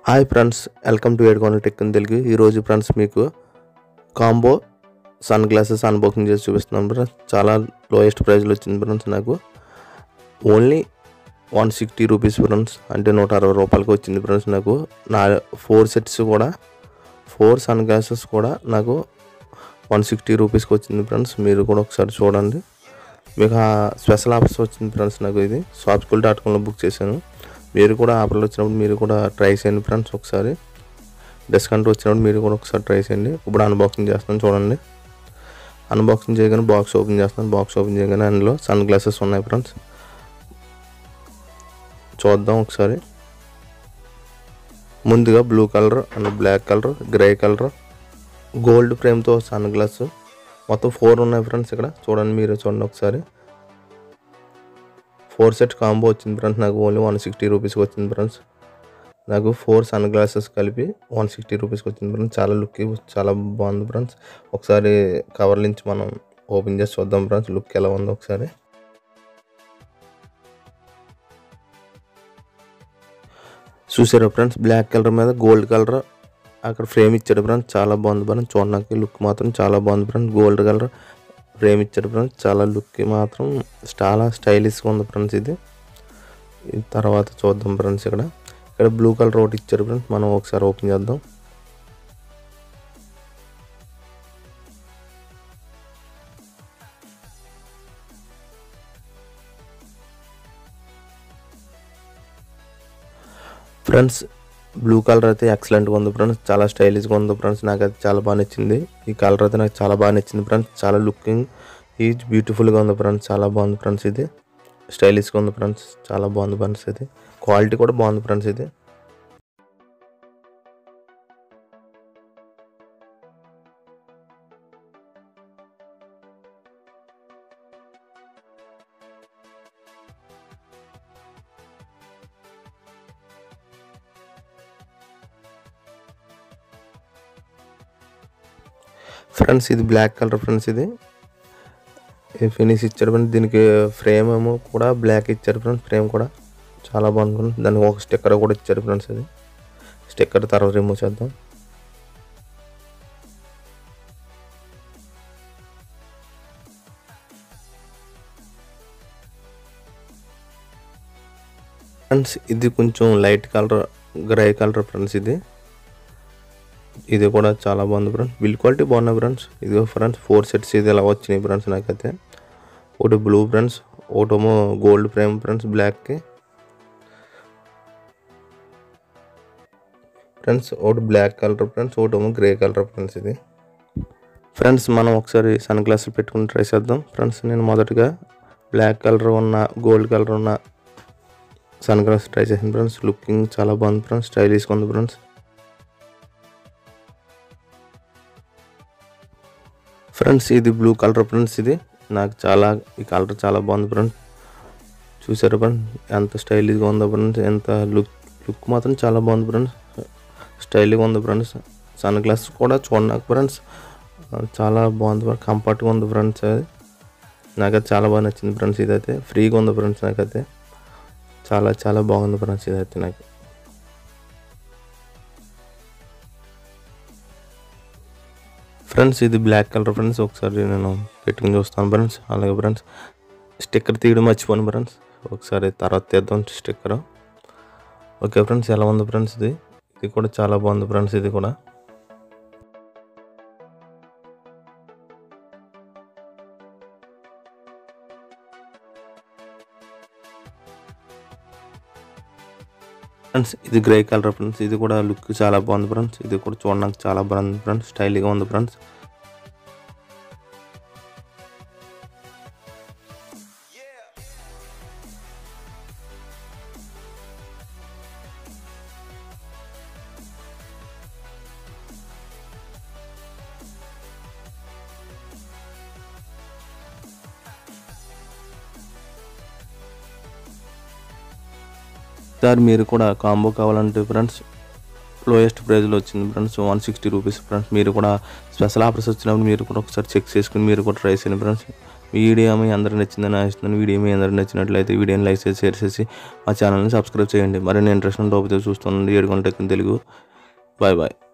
hi friends welcome to Edukona tech in Telugu ఈరోజు friends మీకు combo sun glasses unboxing చేసి చూపిస్తున్నాను ఫ్రెండ్స్ చాలా లోయెస్ట్ ప్రైస్లో వచ్చింది ఫ్రెండ్స్ నాకు only one sixty rupees friends అంటే నూట అరవై రూపాయలకి వచ్చింది ఫ్రెండ్స్ నాకు నా ఫోర్ సెట్స్ కూడా ఫోర్ సన్ గ్లాసెస్ కూడా నాకు వన్ సిక్స్టీ రూపీస్కి వచ్చింది ఫ్రెండ్స్ మీరు కూడా ఒకసారి చూడండి మీకు ఆ స్పెషల్ ఆఫర్స్ వచ్చింది ఫ్రెండ్స్ నాకు ఇది షాప్స్కూల్ డాట్ కామ్లో బుక్ చేశాను మీరు కూడా ఆఫర్లు వచ్చినప్పుడు మీరు కూడా ట్రై చేయండి ఫ్రెండ్స్ ఒకసారి డిస్కౌంట్ వచ్చినప్పుడు మీరు కూడా ఒకసారి ట్రై చేయండి ఇప్పుడు అన్బాక్సింగ్ చేస్తాను చూడండి అన్బాక్సింగ్ చేయగానే బాక్స్ ఓపెన్ చేస్తాను బాక్స్ ఓపెన్ చేయగానే అందులో సన్ గ్లాసెస్ ఉన్నాయి ఫ్రెండ్స్ చూద్దాం ఒకసారి ముందుగా blue colour and black colour grey colour gold ఫ్రేమ్తో సన్ గ్లాస్ మొత్తం ఫోర్ ఉన్నాయి ఫ్రెండ్స్ ఇక్కడ చూడండి మీరు చూడండి ఒకసారి ఫోర్ సెట్ కాంబో వచ్చింది ఫ్రెండ్స్ నాకు ఓన్లీ వన్ సిక్స్టీ రూపీస్కి వచ్చింది ఫ్రెండ్స్ నాకు ఫోర్ సన్ గ్లాసెస్ కలిపి వన్ సిక్స్టీ రూపీస్కి వచ్చింది ఫ్రెండ్స్ చాలా లుక్ చాలా బాగుంది ఫ్రెండ్స్ ఒకసారి కవర్ నుంచి మనం ఓపెన్ చేసి చూద్దాం ఫ్రెండ్స్ లుక్ ఎలా ఉందో ఒకసారి చూసారా ఫ్రెండ్స్ బ్లాక్ కలర్ మీద గోల్డ్ కలర్ అక్కడ ఫ్రేమ్ ఇచ్చాడు ఫ్రెండ్స్ చాలా బాగుంది ఫ్రెండ్స్ చూడడానికి లుక్ మాత్రం చాలా బాగుంది ఫ్రెండ్స్ గోల్డ్ కలర్ ఫ్రేమ్ ఇచ్చాడు ఫ్రెండ్స్ చాలా లుక్ మాత్రం చాలా స్టైలిష్గా ఉంది ఫ్రెండ్స్ ఇది ఇది తర్వాత చూద్దాం ఫ్రెండ్స్ ఇక్కడ ఇక్కడ బ్లూ కలర్ ఒకటి ఇచ్చారు ఫ్రెండ్స్ మనం ఒకసారి ఓపెన్ చేద్దాం ఫ్రెండ్స్ బ్లూ కలర్ అయితే ఎక్సలెంట్గా ఉంది ఫ్రెండ్స్ చాలా స్టైలిష్గా ఉంది ఫ్రెండ్స్ నాకు అయితే చాలా బాగా నచ్చింది ఈ కలర్ అయితే నాకు చాలా బాగా నచ్చింది ఫ్రెండ్స్ చాలా లుకింగ్ ఈజ్ బ్యూటిఫుల్గా ఉంది ఫ్రెండ్స్ చాలా బాగుంది ఫ్రెండ్స్ ఇది స్టైలిష్గా ఉంది ఫ్రెండ్స్ చాలా బాగుంది ఫ్రెండ్స్ ఇది క్వాలిటీ కూడా బాగుంది ఫ్రెండ్స్ ఇది ఫ్రెండ్స్ ఇది బ్లాక్ కలర్ ఫ్రెండ్స్ ఇది ఫినిష్ ఇచ్చారు ఫ్రెండ్స్ దీనికి ఫ్రేమ్ ఏమో కూడా బ్లాక్ ఇచ్చారు ఫ్రెండ్స్ ఫ్రేమ్ కూడా చాలా బాగుంది ఫ్రెండ్స్ దానికి ఒక స్టిక్కర్ కూడా ఇచ్చారు ఫ్రెండ్స్ అది స్టిక్కర్ తర్వాత రిమూవ్ చేద్దాం ఫ్రెండ్స్ ఇది కొంచెం light colour grey colour friends ఇది ఇది కూడా చాలా బాగుంది ఫ్రెండ్స్ బిల్ క్వాలిటీ బాగున్నాయి ఫ్రెండ్స్ ఇది ఫ్రెండ్స్ ఫోర్ సెట్స్ ఇది ఇలా వచ్చినాయి ఫ్రెండ్స్ నాకైతే ఒకటి బ్లూ ఫ్రెండ్స్ ఒకటేమో గోల్డ్ ఫ్రేమ్ ఫ్రెండ్స్ బ్లాక్కి ఫ్రెండ్స్ ఒకటి బ్లాక్ కలర్ ఫ్రెండ్స్ ఒకటేమో గ్రే కలర్ ఫ్రెండ్స్ ఇది ఫ్రెండ్స్ మనం ఒకసారి సన్ గ్లాసులు పెట్టుకుని ట్రై చేద్దాం ఫ్రెండ్స్ నేను మొదటగా బ్లాక్ కలర్ ఉన్న గోల్డ్ కలర్ ఉన్న సన్ గ్లాస్ ట్రై చేసాను ఫ్రెండ్స్ లుకింగ్ చాలా బాగుంది ఫ్రెండ్స్ స్టైలిష్గా ఉంది ఫ్రెండ్స్ ఫ్రెండ్స్ ఇది బ్లూ కలర్ ఫ్రెండ్స్ ఇది నాకు చాలా ఈ కలర్ చాలా బాగుంది ఫ్రెండ్స్ చూసారు ఫ్రెండ్స్ ఎంత స్టైలిష్గా ఉందో ఫ్రెండ్స్ ఎంత లుక్ లుక్ మాత్రం చాలా బాగుంది ఫ్రెండ్స్ స్టైల్గా ఉంది ఫ్రెండ్స్ సన్ గ్లాస్ కూడా చూడడానికి ఫ్రెండ్స్ చాలా బాగుంది ఫ్రెండ్స్ కంఫర్ట్గా ఉంది ఫ్రెండ్స్ అది నాకైతే చాలా బాగా నచ్చింది ఫ్రెండ్స్ ఇదైతే ఫ్రీగా ఉంది ఫ్రెండ్స్ నాకైతే చాలా చాలా బాగుంది ఫ్రెండ్స్ ఇదైతే నాకు ఫ్రెండ్స్ ఇది బ్లాక్ కలర్ ఫ్రెండ్స్ ఒకసారి నేను పెట్టుకుని చూస్తాను ఫ్రెండ్స్ అలాగే ఫ్రెండ్స్ స్టిక్కర్ తీయడం మర్చిపోను ఫ్రెండ్స్ ఒకసారి తర్వాత తీద్దాం స్టిక్కర్ ఓకే ఫ్రెండ్స్ ఎలా ఉంది ఫ్రెండ్స్ ఇది ఇది కూడా చాలా బాగుంది ఫ్రెండ్స్ ఇది కూడా ఫ్రెండ్స్ ఇది గ్రే కలర్ ఫ్రెండ్స్ ఇది కూడా లుక్ చాలా బాగుంది ఫ్రెండ్స్ ఇది కూడా చూడడానికి చాలా బాగుంది ఫ్రెండ్స్ స్టైల్గా ఉంది ఫ్రెండ్స్ సార్ మీరు కూడా కాంబో కావాలంటే ఫ్రెండ్స్ లోయెస్ట్ ప్రైస్లో వచ్చింది friends one sixty rupees friends మీరు కూడా స్పెషల్ ఆఫర్స్ వచ్చినప్పుడు మీరు కూడా ఒకసారి చెక్ చేసుకుని మీరు కూడా ట్రై చేయండి ఫ్రెండ్స్ వీడియో మీ అందరూ నచ్చిందని ఆశిస్తున్నాను వీడియో మీ అందరూ నచ్చినట్లయితే వీడియోని లైక్ చేసి షేర్ చేసి మా ఛానల్ని సబ్స్క్రైబ్ చేయండి మరిన్ని ఇంట్రెస్ట్ టాపిక్తో చూస్తుండండి Edukonda tech in Telugu bye bye